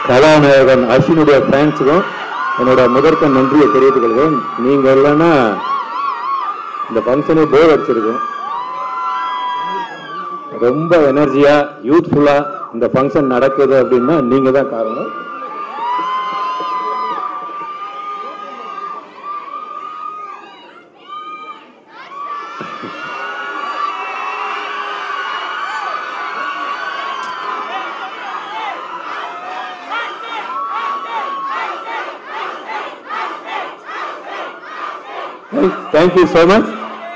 கலாநாயகன் அஸ்வினுடைய ஃபேன்ஸுக்கும் என்னோட முதற்க நன்றியை தெரிவித்துக் கொள்கிறேன் நீங்க இல்லைன்னா இந்த ஃபங்க்ஷனே போர் அடிச்சிருக்கும் ரொம்ப எனர்ஜியா யூத்ஃபுல்லா இந்த ஃபங்க்ஷன் நடக்குது அப்படின்னா நீங்க தான் காரணம் thank you so much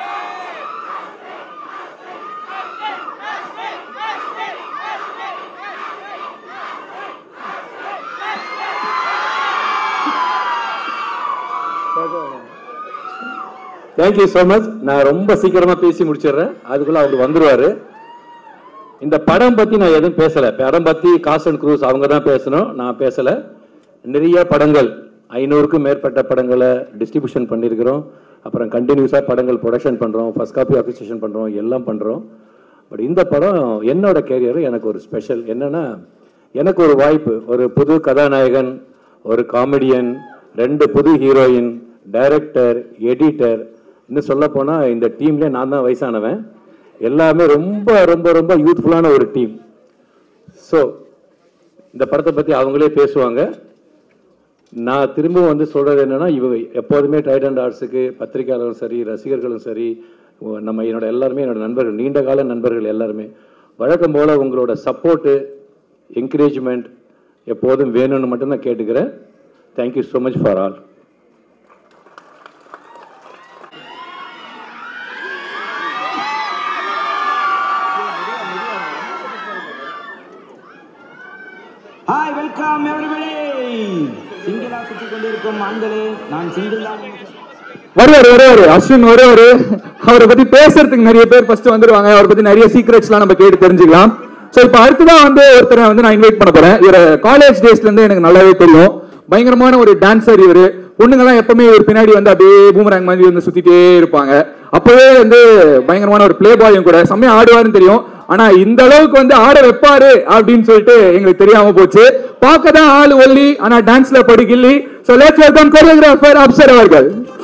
thank you so much நான் ரொம்ப சீக்கிரமா பேசி முடிச்சிடுறேன் அதுக்குள்ள அவர் வந்துருவாரு இந்த படம் பத்தி நான் எதுவும் பேசல படம் பத்தி காஸ் அண்ட் க்ரூஸ் அவங்க தான் பேசணும் நான் பேசல நிறைய படங்கள் ஐநூறுக்கும் மேற்பட்ட படங்களை டிஸ்ட்ரிபியூஷன் பண்ணியிருக்கிறோம் அப்புறம் கண்டினியூஸாக படங்கள் ப்ரொடக்ஷன் பண்ணுறோம் ஃபர்ஸ்ட் காப்பி அப்ரிசியேஷன் பண்ணுறோம் எல்லாம் பண்ணுறோம் பட் இந்த படம் என்னோட கேரியர் எனக்கு ஒரு ஸ்பெஷல் என்னன்னா எனக்கு ஒரு வாய்ப்பு ஒரு புது கதாநாயகன் ஒரு காமெடியன் ரெண்டு புது ஹீரோயின் டைரக்டர் எடிட்டர் இன்னும் சொல்ல போனால் இந்த டீம்ல நான் தான் வயசானவன் எல்லாமே ரொம்ப ரொம்ப ரொம்ப யூத்ஃபுல்லான ஒரு டீம் ஸோ இந்த படத்தை பற்றி அவங்களே பேசுவாங்க நான் திரும்பவும் வந்து சொல்றது என்னன்னா இவங்க எப்போதுமே டைட் ஆர்ட்ஸுக்கு பத்திரிகையாளரும் சரி ரசிகர்களும் சரி உ- நம்ம என்னோட எல்லாருமே என்னோட நண்பர்கள் நீண்ட கால நண்பர்கள் எல்லாருமே வழக்கம் போல உங்களோட சப்போர்ட்டு என்கரேஜ்மெண்ட் எப்போதும் வேணும்னு மட்டும்தான் கேட்டுக்கிறேன் thank you so much for all hi welcome everybody சிங்கிளா சுற்றி கொண்டிருக்கும் ஆண்களே நான் சிங்கிள் தான் வருவாரு வருவாரு அஸ்வின் வருவாரு அவரை பத்தி பேசுறதுக்கு நிறைய பேர் ஃபர்ஸ்ட் வந்துருவாங்க அவரை பத்தி நிறைய சீக்ரெட்ஸ்லாம் நம்ம கேட்டு தெரிஞ்சுக்கலாம் சோ இப்போ அடுத்ததான் வந்து ஒருத்தரை வந்து நான் இன்வைட் பண்ண போறேன் இவர காலேஜ் டேஸ்ல இருந்து எனக்கு நல்லாவே தெரியும் பயங்கரமான ஒரு டான்சர் இவரு பொண்ணுங்கெல்லாம் எப்பவுமே இவர் பின்னாடி வந்து அப்படியே பூமராங் மாதிரி வந்து சுத்திட்டே இருப்பாங்க அப்பவே வந்து பயங்கரமான ஒரு பிளே பாயும் கூட செம்மையா ஆடுவாருன்னு தெரியும் ஆனா இந்த அளவுக்கு வந்து ஆட வைப்பாரு அப்படின்னு சொல்லிட்டு எங்களுக்கு தெரியாம போச்சு பார்க்க தான் ஆளு ஒல்லி ஆனா டான்ஸ்ல படுகில்லி so let's welcome choreographer Afsar அவர்கள்